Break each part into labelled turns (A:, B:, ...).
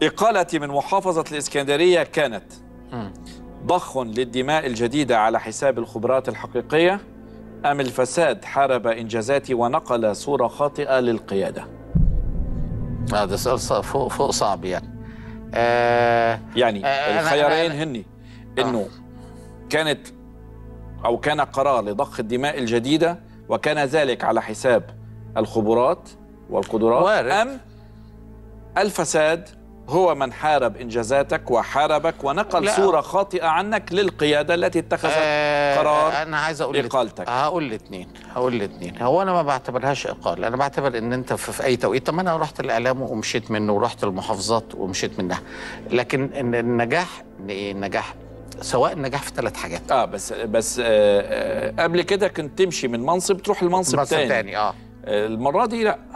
A: إقالتي من محافظة الإسكندرية كانت ضخ للدماء الجديدة على حساب الخبرات الحقيقية أم الفساد حارب إنجازاتي ونقل صورة خاطئة للقيادة
B: هذا سؤال صعب فوق, فوق صعب يعني آه
A: يعني
B: آه، أنا-
A: الخيارين
B: أنا-
A: هني انه كانت او كان قرار لضخ الدماء الجديده وكان ذلك على حساب الخبرات والقدرات
B: وارد.
A: ام الفساد هو من حارب انجازاتك وحاربك ونقل
B: لا.
A: صوره خاطئه عنك للقياده التي اتخذت
B: آه،
A: قرار
B: انا عايز اقول
A: إقالتك.
B: هقول الاثنين هقول الاثنين هو انا ما بعتبرهاش اقاله انا بعتبر ان انت في, في اي توقيت طب ما انا رحت الاعلام ومشيت منه ورحت المحافظات ومشيت منها لكن إن النجاح إن إيه النجاح سواء النجاح في ثلاث حاجات
A: اه بس بس آه آه قبل كده كنت تمشي من منصب تروح لمنصب
B: منصب
A: تاني,
B: تاني اه
A: آه المره دي لا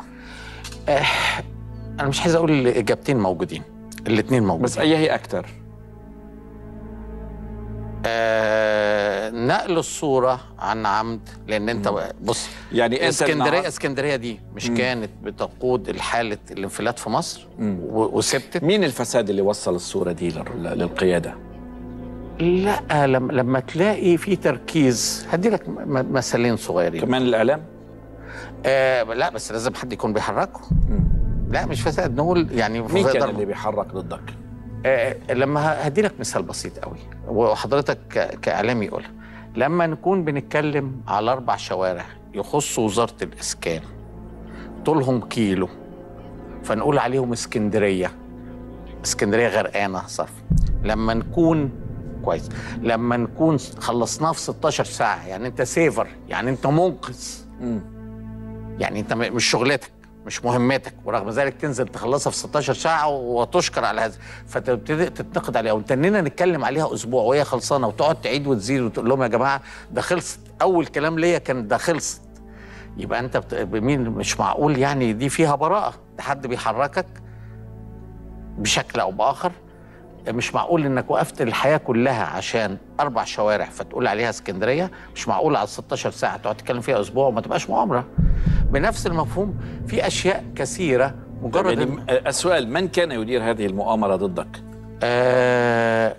B: انا مش عايز اقول الاجابتين موجودين الاثنين موجودين
A: بس اي هي اكتر
B: آه نقل الصوره عن عمد لان انت بص
A: يعني انت
B: اسكندريه
A: النهار-
B: اسكندريه دي مش
A: مم.
B: كانت بتقود حاله الانفلات في مصر
A: مم.
B: و- وسبتت
A: مين الفساد اللي وصل الصوره دي لل- للقياده
B: لا لما لما تلاقي في تركيز هدي لك م- مثالين صغيرين
A: كمان الاعلام
B: آه لا بس لازم حد يكون بيحركه لا مش فساد نقول يعني
A: مين
B: في
A: كان
B: ضرب.
A: اللي بيحرك ضدك
B: آه لما هدي لك مثال بسيط قوي وحضرتك ك- كاعلامي يقولها لما نكون بنتكلم على اربع شوارع يخصوا وزاره الاسكان طولهم كيلو فنقول عليهم اسكندريه اسكندريه غرقانه صرف لما نكون كويس لما نكون خلصناه في 16 ساعه يعني انت سيفر يعني انت منقذ يعني انت م- مش شغلتك مش مهمتك ورغم ذلك تنزل تخلصها في 16 ساعه وتشكر على هذا فتبتدي تتنقد عليها وتنينا نتكلم عليها اسبوع وهي خلصانه وتقعد تعيد وتزيد وتقول لهم يا جماعه ده خلصت اول كلام ليا كان ده خلصت يبقى انت بت... بمين مش معقول يعني دي فيها براءه ده حد بيحركك بشكل او باخر مش معقول انك وقفت الحياه كلها عشان اربع شوارع فتقول عليها اسكندريه مش معقول على 16 ساعه تقعد تتكلم فيها اسبوع وما تبقاش مؤامره بنفس المفهوم في اشياء كثيره مجرد
A: يعني
B: إن-
A: آه، السؤال من كان يدير هذه المؤامره ضدك
B: آه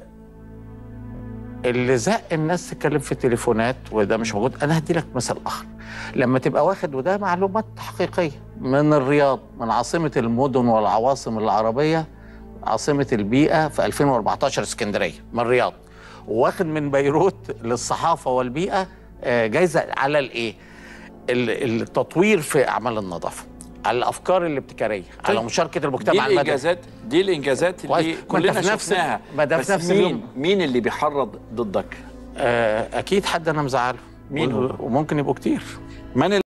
B: اللي زق الناس تتكلم في التليفونات وده مش موجود انا هدي لك مثال اخر لما تبقى واخد وده معلومات حقيقيه من الرياض من عاصمه المدن والعواصم العربيه عاصمه البيئه في 2014 اسكندريه من الرياض واخد من بيروت للصحافه والبيئه آه، جايزه على الايه ال- التطوير في اعمال النظافه على الافكار الابتكاريه على
A: طيب.
B: مشاركه
A: دي
B: المجتمع المدني
A: الانجازات دي الانجازات اللي
B: كويس. ما أنت
A: كلنا
B: في نفس-
A: شفناها
B: ما ده في
A: بس
B: نفس
A: مين
B: اليوم.
A: مين اللي بيحرض ضدك
B: آه، اكيد حد انا مزعله
A: مين هو؟
B: وممكن يبقوا كتير
A: من